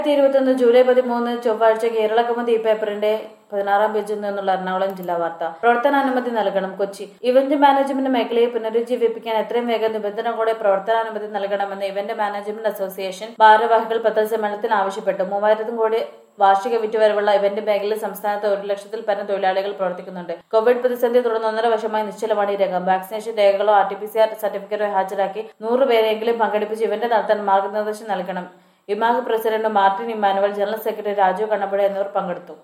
ഇരുപത്തൊന്ന് ജൂലൈ പതിമൂന്ന് ചൊവ്വാഴ്ച കേരള കൗമുദി പേപ്പറിന്റെ പതിനാറാം പേജിൽ നിന്നുള്ള എറണാകുളം ജില്ലാ വാർത്ത പ്രവർത്തനാനുമതി നൽകണം കൊച്ചി ഇവന്റ് മാനേജ്മെന്റ് മേഖലയെ പുനരുജ്ജീവിപ്പിക്കാൻ എത്രയും വേഗം നിബന്ധനകളോടെ പ്രവർത്തനാനുമതി നൽകണമെന്ന് ഇവന്റ് മാനേജ്മെന്റ് അസോസിയേഷൻ ഭാരവാഹികൾ പത്രസമ്മേളനത്തിൽ ആവശ്യപ്പെട്ടു മൂവായിരത്തും കോടി വാർഷിക വിറ്റുവരവുള്ള ഇവന്റ് മേഖലയിൽ സംസ്ഥാനത്ത് ഒരു ലക്ഷത്തിൽ പരം തൊഴിലാളികൾ പ്രവർത്തിക്കുന്നുണ്ട് കോവിഡ് പ്രതിസന്ധി തുടർന്ന് ഒന്നര വർഷമായി നിശ്ചലമാണ് ഈ രംഗം വാക്സിനേഷൻ രേഖകളോ R T P C R സർട്ടിഫിക്കറ്റോ ഹാജരാക്കി നൂറ് പേരെങ്കിലും പങ്കെടുപ്പിച്ച് ഇവന്റ് നടത്താൻ മാർഗനിർദ്ദേശം നൽകണം Vimag president Martin Emmanuel general secretary Raju Kannappuzha എന്നിവർ പങ്കെടുത്തു